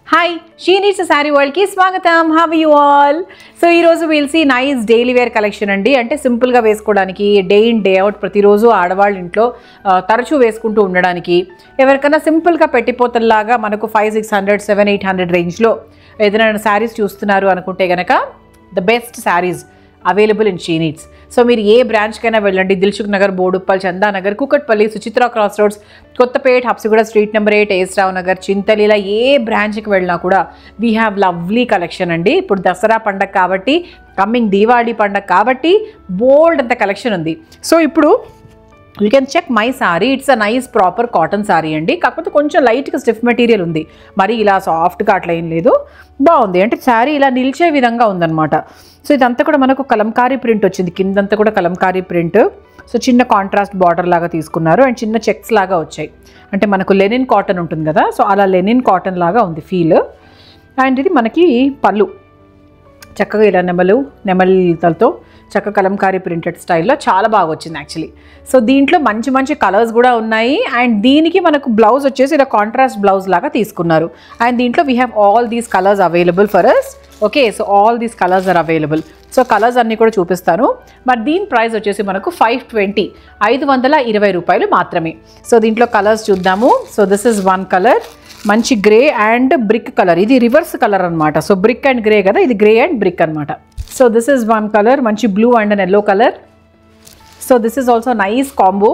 Hi she needs saree వరల్డ్కి స్వాగతం how you all so ఈరోజు we'll see nice daily wear collection అండి అంటే సింపుల్గా వేసుకోవడానికి డే ఇన్ డే అవుట్ ప్రతిరోజు ఆడవాళ్ళ ఇంట్లో ఆ, తరచూ వేసుకుంటూ ఉండడానికి ఎవరికైనా సింపుల్గా పెట్టిపోతల్లాగా మనకు five six hundred seven eight hundred రేంజ్లో ఏదైనా శారీస్ చూస్తున్నారు అనుకుంటే కనుక the best sarees available in she needs so మీరు ఏ బ్రాంచ్కైనా వెళ్ళండి Dilsukhnagar Boduppal Chandanagar Kukatpally Suchitra cross roads Kothapet Habsiguda street number eight S Rao Nagar Chintal ఇలా ఏ బ్రాంచ్కి వెళ్ళినా కూడా వీ హ్యావ్ లవ్లీ కలెక్షన్ అండి ఇప్పుడు దసరా పండగ కాబట్టి కమ్మింగ్ దీవాళీ పండగ కాబట్టి బోల్డ్ అంత కలెక్షన్ ఉంది సో ఇప్పుడు you can check my saree it's a nice proper cotton saree అండి కాకపోతే కొంచెం లైట్గా స్టిఫ్ మెటీరియల్ ఉంది మరి ఇలా సాఫ్ట్గా అట్లా ఏం లేదు బాగుంది అంటే శారీ ఇలా నిలిచే విధంగా ఉందన్నమాట సో ఇదంతా కూడా మనకు కలంకారీ ప్రింట్ వచ్చింది కిందంతా కూడా కలంకారీ ప్రింట్ సో చిన్న కాంట్రాస్ట్ బార్డర్ లాగా తీసుకున్నారు అండ్ చిన్న చెక్స్ లాగా వచ్చాయి అంటే మనకు లెనిన్ కాటన్ ఉంటుంది కదా సో అలా లెనిన్ కాటన్ లాగా ఉంది ఫీల్ అండ్ ఇది మనకి పళ్ళు చక్కగా ఇలా నెమలు నెమలితో చక్క కలంకారీ ప్రింటెడ్ స్టైల్లో చాలా బాగా వచ్చింది యాక్చువల్లీ సో దీంట్లో మంచి మంచి కలర్స్ కూడా ఉన్నాయి అండ్ దీనికి మనకు బ్లౌజ్ వచ్చేసి ఇలా కాంట్రాస్ట్ బ్లౌజ్ లాగా తీసుకున్నారు అండ్ దీంట్లో we have all these colours available for us okay so all these colours are available so colours అన్నీ కూడా చూపిస్తాను మరి దీని ప్రైస్ వచ్చేసి మనకు ఫైవ్ ట్వంటీ ఐదు వందల ఇరవై రూపాయలు మాత్రమే సో దీంట్లో కలర్స్ చూద్దాము so this is one colour మంచి గ్రే అండ్ బ్రిక్ కలర్ ఇది రివర్స్ కలర్ అనమాట సో బ్రిక్ అండ్ గ్రే కదా ఇది గ్రే అండ్ బ్రిక్ అనమాట so this is one colour మంచి blue and and yellow colour so this is also nice combo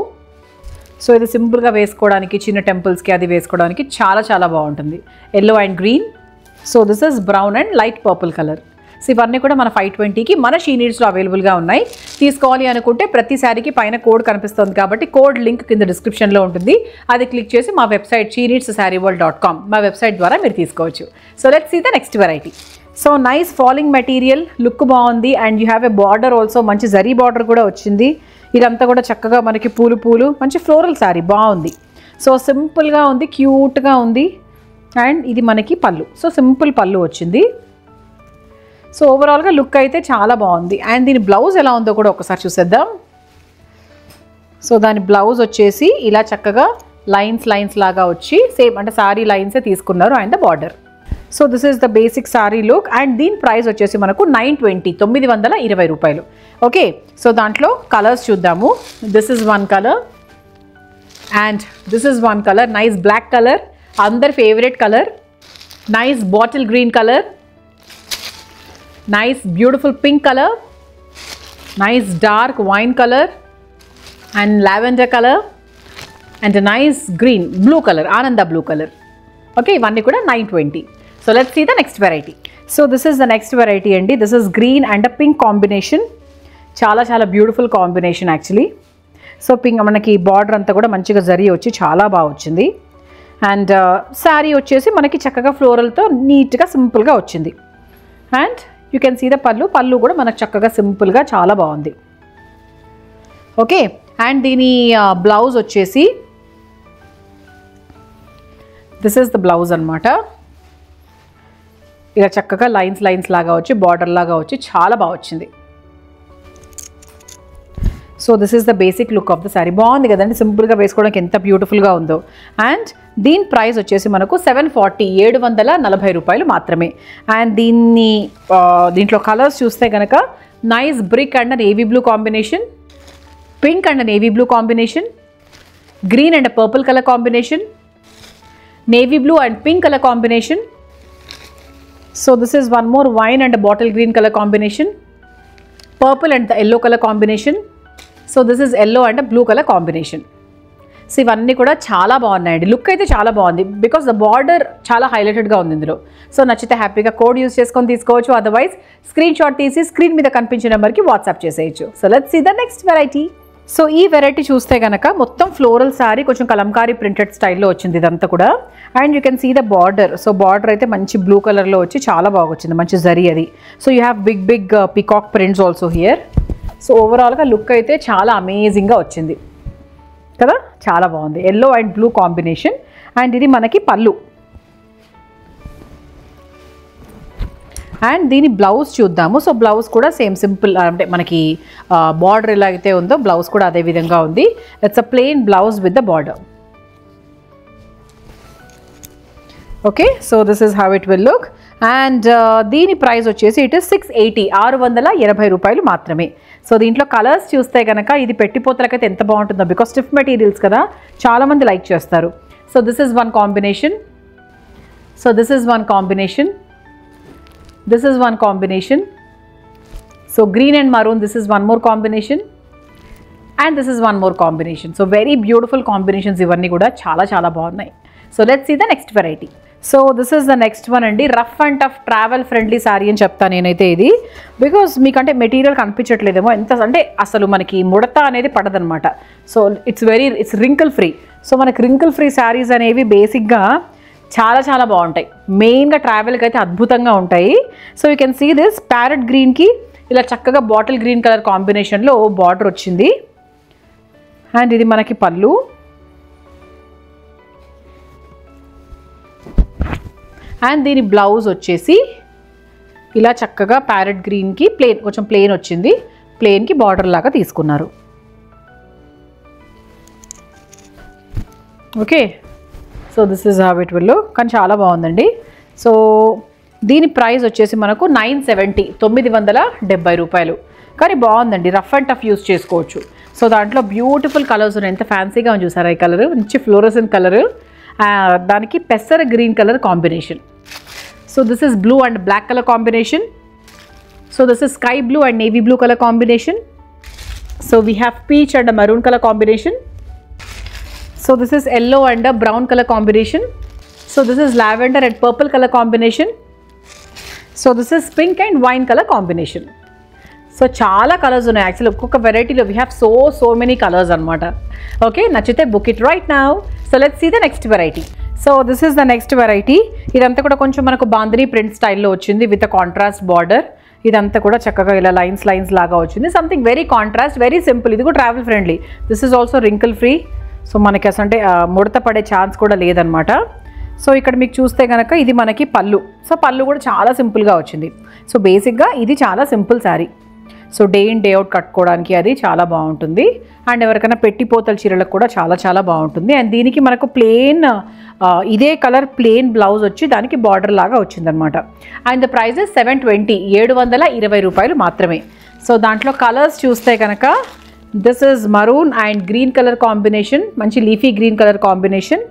so ఇది సింపుల్గా వేసుకోవడానికి చిన్న టెంపుల్స్కి అది వేసుకోవడానికి చాలా చాలా బాగుంటుంది yellow and green so this is brown and light purple colour so ఇవన్నీ కూడా మన ఫైవ్ ట్వంటీకి మన షీ నీడ్స్లో అవైలబుల్గా ఉన్నాయి తీసుకోవాలి అనుకుంటే ప్రతి శారీకి పైన కోడ్ కనిపిస్తుంది కాబట్టి కోడ్ లింక్ కింద డిస్క్రిప్షన్లో ఉంటుంది అది క్లిక్ చేసి మా website she needs saree world dot com మా వెబ్సైట్ ద్వారా మీరు తీసుకోవచ్చు so let's see the next variety so nice falling material look బాగుంది and you have a border also మంచి జరీ బార్డర్ కూడా వచ్చింది ఇదంతా కూడా చక్కగా మనకి పూలు పూలు మంచి ఫ్లోరల్ శారీ బాగుంది సో సింపుల్గా ఉంది క్యూట్గా ఉంది అండ్ ఇది మనకి పళ్ళు సో సింపుల్ పళ్ళు వచ్చింది సో ఓవరాల్గా లుక్ అయితే చాలా బాగుంది అండ్ దీని బ్లౌజ్ ఎలా ఉందో కూడా ఒకసారి చూసేద్దాం సో దాని బ్లౌజ్ వచ్చేసి ఇలా చక్కగా లైన్స్ లైన్స్ లాగా వచ్చి సేమ్ అంటే సారీ లైన్సే తీసుకున్నారు and the border so this is the basic sari look and దీని ప్రైస్ వచ్చేసి మనకు నైన్ ట్వంటీ తొమ్మిది వందల ఇరవై రూపాయలు ఓకే సో దాంట్లో కలర్స్ చూద్దాము this is one colour and this is one colour nice black colour అందరి favourite colour nice bottle green colour nice beautiful pink colour nice dark wine colour and lavender colour and nice green blue colour ఆనంద blue colour okay ఇవన్నీ కూడా nine twenty so let's see the next variety so this is the next variety అండి this is green and pink combination చాలా చాలా beautiful combination actually so pink మనకి border అంతా కూడా మంచిగా జరి వచ్చి చాలా బాగా వచ్చింది అండ్ శారీ వచ్చేసి మనకి చక్కగా ఫ్లోరల్తో నీట్గా సింపుల్గా వచ్చింది and you can see the pallu pallu కూడా మనకు చక్కగా సింపుల్గా చాలా బాగుంది ఓకే అండ్ దీని బ్లౌజ్ వచ్చేసి దిస్ ఈస్ ద బ్లౌజ్ అనమాట ఇలా చక్కగా లైన్స్ లైన్స్ లాగా వచ్చి బార్డర్ లాగా వచ్చి చాలా బాగా వచ్చింది so this is the basic look of the sari బాగుంది కదండి సింపుల్గా వేసుకోవడానికి ఎంత బ్యూటిఫుల్గా ఉందో అండ్ దీని ప్రైస్ వచ్చేసి మనకు సెవెన్ ఫార్టీ ఏడు వందల నలభై రూపాయలు మాత్రమే అండ్ దీన్ని ఆ, దీంట్లో కలర్స్ చూస్తే కనుక nice brick and navy blue combination pink and navy blue combination green and purple colour combination navy blue and pink colour combination so this is one more wine and bottle green colour combination purple and the yellow colour combination so this is yellow and blue colour combination so ఇవన్నీ కూడా చాలా బాగున్నాయండి look అయితే చాలా బాగుంది because the border చాలా హైలైటెడ్గా ఉంది ఇందులో సో నచ్చితే హ్యాపీగా కోడ్ యూస్ చేసుకొని తీసుకోవచ్చు అదర్వైజ్ స్క్రీన్ షాట్ తీసి స్క్రీన్ మీద కనిపించిన నెంబర్కి వాట్సాప్ చేసేయచ్చు so let's see the next variety so ఈ వెరైటీ చూస్తే కనుక మొత్తం ఫ్లోరల్ శారీ కొంచెం కలంకారీ ప్రింటెడ్ స్టైల్లో వచ్చింది ఇదంతా కూడా and you can see the border so border అయితే మంచి బ్లూ కలర్లో వచ్చి చాలా బాగా వచ్చింది మంచి జరీ అది so you have big big peacock prints also here so ఓవరాల్గా లుక్ అయితే చాలా అమేజింగ్గా వచ్చింది కదా చాలా బాగుంది yellow and blue combination and ఇది మనకి పళ్ళు అండ్ దీని బ్లౌజ్ చూద్దాము సో బ్లౌజ్ కూడా సేమ్ సింపుల్ అంటే మనకి బార్డర్ ఎలా అయితే ఉందో బ్లౌజ్ కూడా అదే విధంగా ఉంది it's a plain blouse with the border okay so this is how it will look and దీని ప్రైస్ వచ్చేసి ఇట్ ఇస్ సిక్స్ ఎయిటీ ఆరు వందల ఎనభై రూపాయలు మాత్రమే సో దీంట్లో కలర్స్ చూస్తే కనుక ఇది పెట్టిపోతలకైతే ఎంత బాగుంటుందో బికాస్ స్టిఫ్ మెటీరియల్స్ కదా చాలామంది లైక్ చేస్తారు so this is one combination so this is one combination this is one combination so green and maroon this is one more combination and this is one more combination so very beautiful combinations ఇవన్నీ కూడా చాలా చాలా బాగున్నాయి so let's see the next variety so this is the next one అండి rough and tough travel friendly sari అని చెప్తాను నేనైతే ఇది బికాస్ మీకంటే మెటీరియల్ కనిపించట్లేదేమో ఎంత అంటే అసలు మనకి ముడత అనేది పడదనమాట so it's very it's wrinkle free so మనకి రింకిల్ ఫ్రీ శారీస్ అనేవి బేసిక్గా చాలా చాలా బాగుంటాయి మెయిన్గా ట్రావెల్కి అయితే అద్భుతంగా ఉంటాయి so you can see this parrot గ్రీన్కి ఇలా చక్కగా బాటిల్ గ్రీన్ కలర్ కాంబినేషన్లో బార్డర్ వచ్చింది అండ్ ఇది మనకి పళ్ళు అండ్ దీని బ్లౌజ్ వచ్చేసి ఇలా చక్కగా ప్యారెట్ గ్రీన్కి ప్లేన్ కొంచెం ప్లేన్ వచ్చింది ప్లేన్కి బార్డర్ లాగా తీసుకున్నారు okay so this is how it will కానీ చాలా బాగుందండి సో దీని ప్రైస్ వచ్చేసి మనకు నైన్ సెవెంటీ తొమ్మిది వందల డెబ్బై రూపాయలు కానీ బాగుందండి రఫ్ అండ్ టఫ్ యూస్ చేసుకోవచ్చు సో దాంట్లో బ్యూటిఫుల్ కలర్స్ ఉన్నాయి ఎంత ఫ్యాన్సీగా ఉంది చూసారా ఈ కలర్ మంచి ఫ్లోరసన్ కలర్ దానికి పెసర green colour combination so this is blue and black colour combination so this is sky blue and navy blue colour combination so we have peach and maroon colour combination So this is yellow and a brown color combination. So this is lavender and purple color combination. So this is pink and wine color combination. So చాలా colours ఉన్నాయి actually ఒక్కొక్క వెరైటీలో we have so so many colours అనమాట okay నచ్చితే book it right now so let's see the next variety so this is the next variety ఇదంతా కూడా కొంచెం మనకు బాందిని ప్రింట్ స్టైల్లో వచ్చింది విత్ కాంట్రాస్ట్ బార్డర్ ఇదంతా కూడా చక్కగా ఇలా లైన్స్ లైన్స్ లాగా వచ్చింది something very contrast very simple ఇది కూడా travel friendly this is also wrinkle free so మనకి అసలు అంటే ఆ, ముడత పడే ఛాన్స్ కూడా లేదనమాట సో ఇక్కడ మీకు చూస్తే కనుక ఇది మనకి పళ్ళు సో పళ్ళు కూడా చాలా సింపుల్గా వచ్చింది సో బేసిక్గా ఇది చాలా simple sari so day in day out కట్టుకోవడానికి అది చాలా బాగుంటుంది అండ్ ఎవరికైనా పెట్టిపోతల చీరలకు కూడా చాలా చాలా బాగుంటుంది అండ్ దీనికి మనకు ప్లెయిన్ ఇదే కలర్ ప్లెయిన్ బ్లౌజ్ వచ్చి దానికి బార్డర్ లాగా వచ్చిందనమాట and the prices seven twenty ఏడు వందల ఇరవై రూపాయలు మాత్రమే సో దాంట్లో కలర్స్ చూస్తే కనుక this is maroon and green colour combination మంచి leafy green colour combination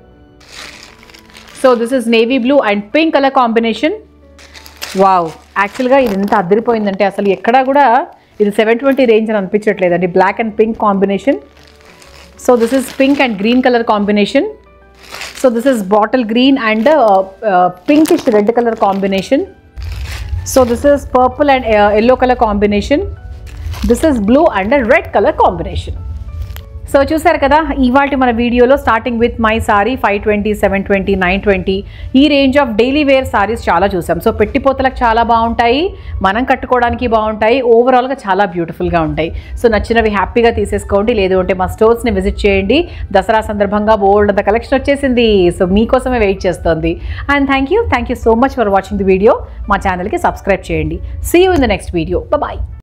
so this is navy blue and pink colour combination wow యాక్చువల్గా ఇది ఎంత అదిరిపోయిందంటే అసలు ఎక్కడా కూడా ఇది సెవెన్ ట్వంటీ రేంజ్ అని అనిపించట్లేదండి black and pink combination so this is pink and green colour combination so this is bottle green and pinkish red colour combination so this is purple and yellow colour combination this is blue and red colour combination so చూసారు కదా ఇవాటి మన వీడియోలో starting with my sorry five twenty seven twenty nine twenty ఈ range of daily wear saris చాలా చూసాం so పెట్టిపోతలకు చాలా బాగుంటాయి మనం కట్టుకోవడానికి బాగుంటాయి ఓవరాల్గా చాలా బ్యూటిఫుల్గా ఉంటాయి సో నచ్చినవి హ్యాపీగా తీసేసుకోండి లేదు అంటే మా స్టోర్స్ని విజిట్ చేయండి దసరా సందర్భంగా బోల్డ్ అంత కలెక్షన్ వచ్చేసింది సో మీకోసమే వెయిట్ చేస్తుంది and thank you thank you so much for watching the video మా ఛానల్కి సబ్స్క్రైబ్ చేయండి see you in the next video bye